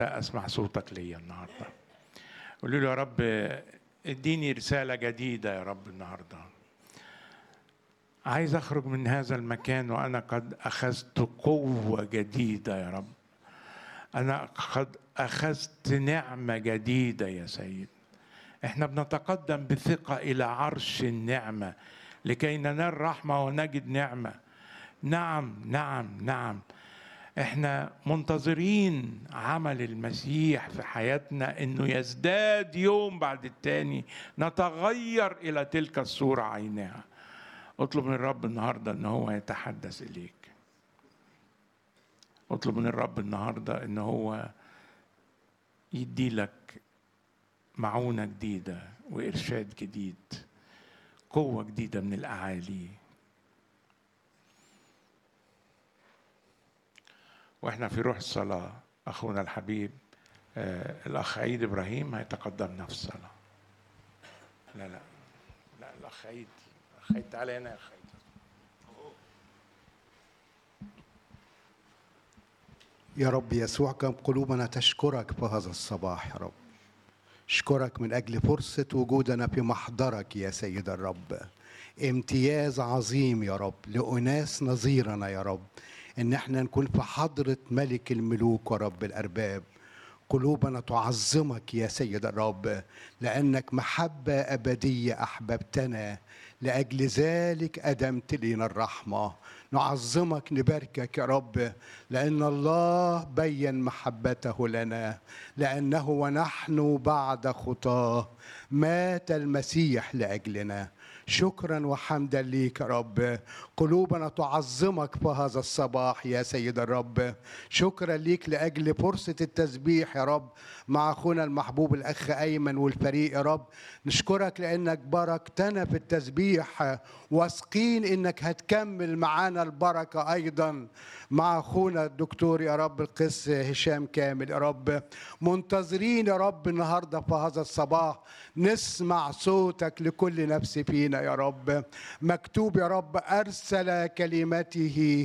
اسمع صوتك ليا النهارده قولوا له يا رب اديني رساله جديده يا رب النهارده عايز اخرج من هذا المكان وانا قد اخذت قوه جديده يا رب انا قد اخذت نعمه جديده يا سيد احنا بنتقدم بثقه الى عرش النعمه لكي ننال رحمه ونجد نعمه نعم نعم نعم احنا منتظرين عمل المسيح في حياتنا انه يزداد يوم بعد التاني نتغير الى تلك الصوره عينها اطلب من الرب النهارده ان هو يتحدث اليك اطلب من الرب النهارده ان هو يدي لك معونه جديده وارشاد جديد قوه جديده من الاعالي واحنا في روح الصلاه اخونا الحبيب آه الاخ عيد ابراهيم هيتقدمنا في الصلاه لا لا لا الاخ عيد الاخ عيد تعالى هنا يا اخ عيد يا رب يسوع كم قلوبنا تشكرك في هذا الصباح يا رب اشكرك من اجل فرصه وجودنا في محضرك يا سيد الرب امتياز عظيم يا رب لاناس نظيرنا يا رب ان احنا نكون في حضره ملك الملوك ورب الارباب قلوبنا تعظمك يا سيد الرب لانك محبه ابديه احببتنا لاجل ذلك ادمت لنا الرحمه نعظمك نباركك يا رب لان الله بين محبته لنا لانه ونحن بعد خطاه مات المسيح لاجلنا شكرا وحمدا ليك يا رب قلوبنا تعظمك في هذا الصباح يا سيد الرب شكرا ليك لاجل فرصه التسبيح يا رب مع اخونا المحبوب الاخ ايمن والفريق يا رب نشكرك لانك باركتنا في التسبيح واثقين انك هتكمل معانا البركه ايضا مع اخونا الدكتور يا رب القس هشام كامل يا رب منتظرين يا رب النهارده في هذا الصباح نسمع صوتك لكل نفس فينا يا رب مكتوب يا رب ارسل كلمته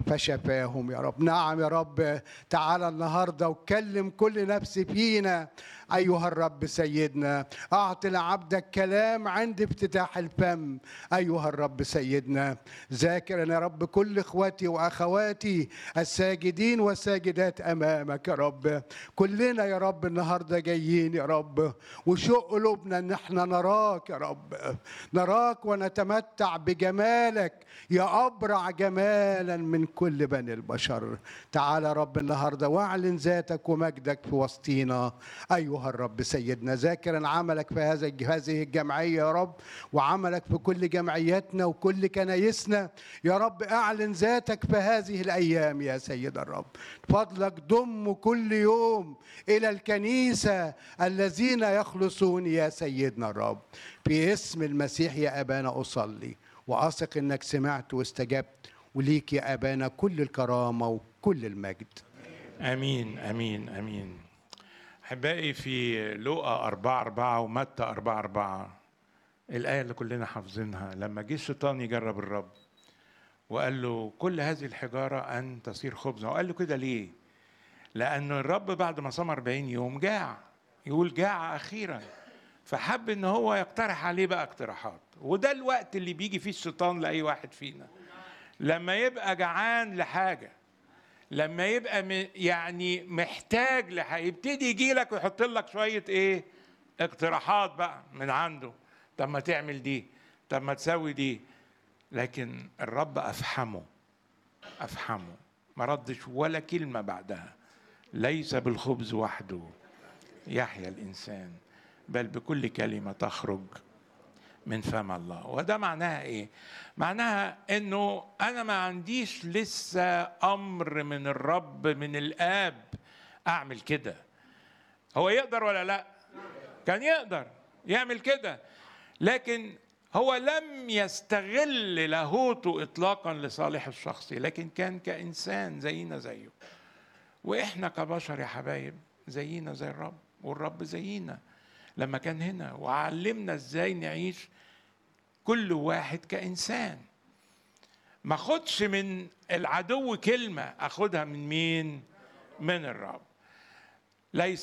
فشفاهم يا رب نعم يا رب تعالى النهارده وكلم كل نفس فينا ايها الرب سيدنا اعط لعبدك كلام عند افتتاح الفم ايها الرب سيدنا ذاكرا يا رب كل اخواتي واخواتي الساجدين والساجدات امامك يا رب كلنا يا رب النهارده جايين يا رب وشوق قلوبنا ان احنا نراك يا رب نراك ونتمتع بجمالك يا ابرع جمالا من كل بني البشر تعال يا رب النهارده واعلن ذاتك ومجدك في وسطينا ايها ايها الرب سيدنا ذاكرا عملك في هذا هذه الجمعيه يا رب وعملك في كل جمعياتنا وكل كنايسنا يا رب اعلن ذاتك في هذه الايام يا سيد الرب فضلك ضم كل يوم الى الكنيسه الذين يخلصون يا سيدنا الرب في اسم المسيح يا ابانا اصلي واثق انك سمعت واستجبت وليك يا ابانا كل الكرامه وكل المجد امين امين امين احبائي في لوقا أربعة أربعة ومتى أربعة أربعة الآية اللي كلنا حافظينها لما جه الشيطان يجرب الرب وقال له كل هذه الحجارة أن تصير خبزا وقال له كده ليه؟ لأن الرب بعد ما صام 40 يوم جاع يقول جاع أخيرا فحب إن هو يقترح عليه بقى اقتراحات وده الوقت اللي بيجي فيه الشيطان لأي واحد فينا لما يبقى جعان لحاجة لما يبقى يعني محتاج لحاجه يبتدي يجي لك ويحط لك شويه ايه اقتراحات بقى من عنده طب ما تعمل دي طب ما تسوي دي لكن الرب افحمه افحمه ما ردش ولا كلمه بعدها ليس بالخبز وحده يحيا الانسان بل بكل كلمه تخرج من فم الله وده معناها ايه معناها انه انا ما عنديش لسه امر من الرب من الاب اعمل كده هو يقدر ولا لا كان يقدر يعمل كده لكن هو لم يستغل لاهوته اطلاقا لصالح الشخصي لكن كان كانسان زينا زيه واحنا كبشر يا حبايب زينا زي الرب والرب زينا لما كان هنا وعلمنا ازاي نعيش كل واحد كانسان ما اخدش من العدو كلمه اخدها من مين من الرب ليس